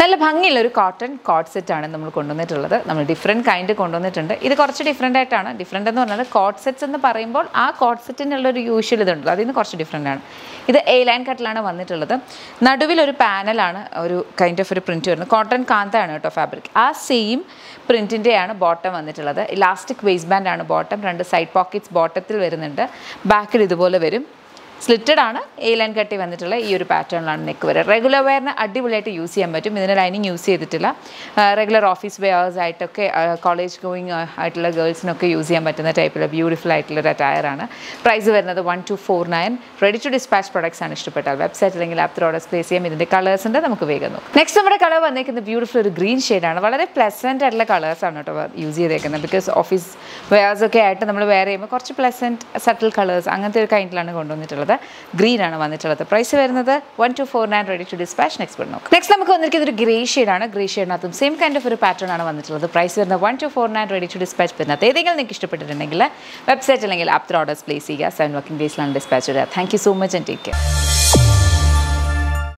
നല്ല ഭംഗിയുള്ള ഒരു കോട്ടൺ കോട്ട് സെറ്റ് ആണ് നമ്മൾ കൊണ്ടുവന്നിട്ടുള്ളത് നമ്മൾ ഡിഫറെൻറ്റ് കൈൻഡ് കൊണ്ടുവന്നിട്ടുണ്ട് ഇത് കുറച്ച് ഡിഫറെൻ്റ് ആയിട്ടാണ് ഡിഫറെൻ്റ് എന്ന് പറഞ്ഞാൽ കോട്ട് സെറ്റ്സ് എന്ന് പറയുമ്പോൾ ആ കോട്ട് സെറ്റിനുള്ള ഒരു യൂഷ്വൽ ഇതുണ്ട് അതിൽ നിന്ന് കുറച്ച് ഡിഫറെൻ്റ് ആണ് ഇത് എ ലൈൻ കട്ടിലാണ് വന്നിട്ടുള്ളത് നടുവിൽ ഒരു പാനലാണ് ഒരു കൈൻഡ് ഓഫ് ഒരു പ്രിൻറ്റ് വരുന്നത് കോട്ടൺ കാന്താണ് കേട്ടോ ഫാബ്രിക് ആ സെയിം പ്രിൻറ്റിൻ്റെയാണ് ബോട്ടം വന്നിട്ടുള്ളത് ഇലാസ്റ്റിക് വേസ്റ്റ് ബാൻഡ് ആണ് ബോട്ടം രണ്ട് സൈഡ് പോക്കറ്റ്സ് ബോട്ടത്തിൽ വരുന്നുണ്ട് ബാക്കിൽ ഇതുപോലെ വരും സ്ലിറ്റഡ് ആണ് എ ലൈൻ കട്ടി വന്നിട്ടുള്ള ഈ ഒരു പാറ്റേണിലാണ് നെക്ക് വരിക റെഗുലർ വെയറിന് അടിപൊളിയായിട്ട് യൂസ് ചെയ്യാൻ പറ്റും ഇതിന് ലൈനിങ് യൂസ് ചെയ്തിട്ടില്ല റെഗുലർ ഓഫീസ് വെയേഴ്സ് ആയിട്ടൊക്കെ കോളേജ് ഗോയിങ് ആയിട്ടുള്ള ഗേൾസിനൊക്കെ യൂസ് ചെയ്യാൻ പറ്റുന്ന ടൈപ്പിലുള്ള ബ്യൂട്ടിഫുൾ ആയിട്ടുള്ള ഒരു attire ആണ് പ്രൈസ് വരുന്നത് one two four nine ready to dispatch products ആണ് ഇഷ്ടപ്പെട്ടാൽ വെബ്സൈറ്റ് അല്ലെങ്കിൽ ആപ്പ് ഓർഡർ പ്ലേസ് ചെയ്യാം ഇതിൻ്റെ കളേഴ്സ് ഉണ്ട് നമുക്ക് വേഗം നോക്കാം നെക്സ്റ്റ് നമ്മുടെ കളർ വന്നേക്കുന്നത് ബ്യൂട്ടിഫുൾ ഒരു ഗ്രീൻ ഷെയ്ഡാണ് വളരെ പ്ലസൻറ്റ് ആയിട്ടുള്ള കളേഴ്സാണ് കേട്ടോ യൂസ് ചെയ്തേക്കുന്നത് ബിക്കോസ് ഓഫീസ് വെയേഴ്സ് ഒക്കെ ആയിട്ട് നമ്മൾ വെയർ ചെയ്യുമ്പോൾ കുറച്ച് പ്ലസൻറ്റ് സട്ടിൽ കളേഴ്സ് അങ്ങനത്തെ ഒരു കൈൻഡിലാണ് കൊണ്ടുവന്നിട്ടുള്ളത് ഗ്രീൻ ആണ് വന്നിട്ടുള്ളത് പ്രൈസ് വരുന്നത് one two four nine ready to dispatch next നോക്കാം നെക്സ്റ്റ് നമുക്ക് വന്നിരിക്കുന്നത് ഒരു ഗ്രേ ഷെയ്ഡാണ് ഗ്രേ ഷെയ്ഡിനകത്തും സെയിം കൈൻഡ് ഓഫ് ഒരു പാറ്റേൺ ആണ് വന്നിട്ടുള്ളത് പ്രൈസ് വരുന്നത് one two four nine ready to dispatch വരുന്നത് ഏതെങ്കിലും നിങ്ങൾക്ക് ഇഷ്ടപ്പെട്ടിട്ടുണ്ടെങ്കിൽ വെബ്സൈറ്റ് അല്ലെങ്കിൽ ആപ്പ് ഓർഡേഴ്സ് പ്ലേസ് ചെയ്യുക സെവൻ വർക്കിംഗ് ഡേയ്സിലാണ് ഡിസ്പാച്ച് വരിക thank you so much and take care